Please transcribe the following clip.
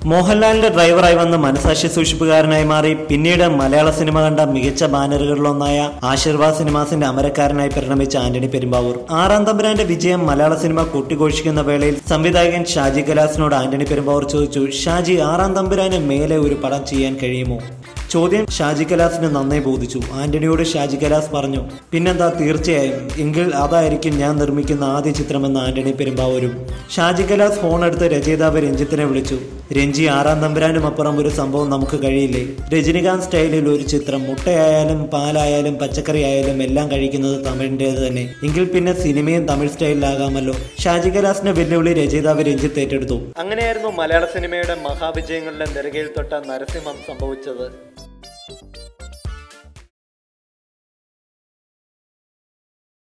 മോഹൻലാലിന്റെ ഡ്രൈവറായി വന്ന് മനസാക്ഷി സൂക്ഷിപ്പുകാരനായി മാറി പിന്നീട് മലയാള സിനിമ കണ്ട മികച്ച ബാനറുകളിലൊന്നായ ആശീർവാദ് സിനിമാസിന്റെ അമരക്കാരനായി പരിണമിച്ച ആന്റണി പെരുമ്പാവൂർ ആറാം തമ്പുരാന്റെ വിജയം മലയാള സിനിമ കൊട്ടിഘോഷിക്കുന്ന വേളയിൽ സംവിധായകൻ ഷാജി കലാസിനോട് ആന്റണി പെരുമ്പാവൂർ ചോദിച്ചു ഷാജി ആറാം തമ്പുരാന് മേലെ ഒരു പടം ചെയ്യാൻ കഴിയുമോ ചോദ്യം ഷാജി കലാസിന് നന്നേ ബോധിച്ചു ആന്റണിയോട് ഷാജി കലാസ് പറഞ്ഞു പിന്നെന്താ തീർച്ചയായും എങ്കിൽ അതായിരിക്കും ഞാൻ നിർമ്മിക്കുന്ന ആദ്യ ചിത്രമെന്ന് ആന്റണി പെരുമ്പാവൂരും ഷാജി കലാസ് ഫോൺ എടുത്ത് രചയിതാവ് രഞ്ജിത്തിനെ വിളിച്ചു രഞ്ജി ആറാം തമ്പുരാനും അപ്പുറം ഒരു സംഭവം നമുക്ക് കഴിയില്ലേ രജനികാന്ത് സ്റ്റൈലിൽ ഒരു ചിത്രം മുട്ടയായാലും പാലായാലും പച്ചക്കറി ആയാലും എല്ലാം കഴിക്കുന്നത് തമിഴിൻ്റേത് തന്നെ എങ്കിൽ പിന്നെ സിനിമയും തമിഴ് സ്റ്റൈലിലാകാമല്ലോ ഷാജി കലാസിന്റെ വെല്ലുവിളി രചയിതാവ് രഞ്ജിത്ത് ഏറ്റെടുത്തു അങ്ങനെയായിരുന്നു മലയാള സിനിമയുടെ മഹാവിജയങ്ങളുടെ നെറുകയിൽ തൊട്ട നരസിംഹം സംഭവിച്ചത്